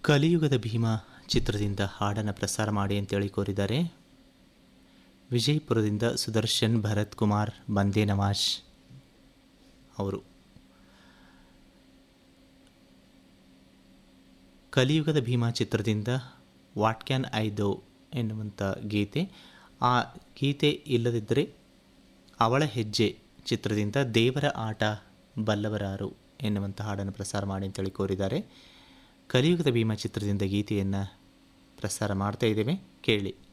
ಕಲಿಯುಗದ ಭೀಮ ಚಿತ್ರದಿಂದ ಹಾಡನ್ನು ಪ್ರಸಾರ ಮಾಡಿ ಅಂತೇಳಿ ಕೋರಿದ್ದಾರೆ ವಿಜಯಪುರದಿಂದ ಸುದರ್ಶನ್ ಭರತ್ ಕುಮಾರ್ ಬಂದೇ ನವಾಜ್ ಅವರು ಕಲಿಯುಗದ ಭೀಮ ಚಿತ್ರದಿಂದ ವಾಟ್ ಕ್ಯಾನ್ ಐ ದೋ ಎನ್ನುವಂಥ ಗೀತೆ ಆ ಗೀತೆ ಇಲ್ಲದಿದ್ದರೆ ಅವಳ ಹೆಜ್ಜೆ ಚಿತ್ರದಿಂದ ದೇವರ ಆಟ ಬಲ್ಲವರಾರು ಎನ್ನುವಂಥ ಹಾಡನ್ನು ಪ್ರಸಾರ ಮಾಡಿ ಅಂತೇಳಿ ಕೋರಿದ್ದಾರೆ ಕಲಿಯುಗದ ಭೀಮ ಚಿತ್ರದಿಂದ ಗೀತೆಯನ್ನು ಪ್ರಸಾರ ಮಾಡ್ತಾ ಇದ್ದೇವೆ ಕೇಳಿ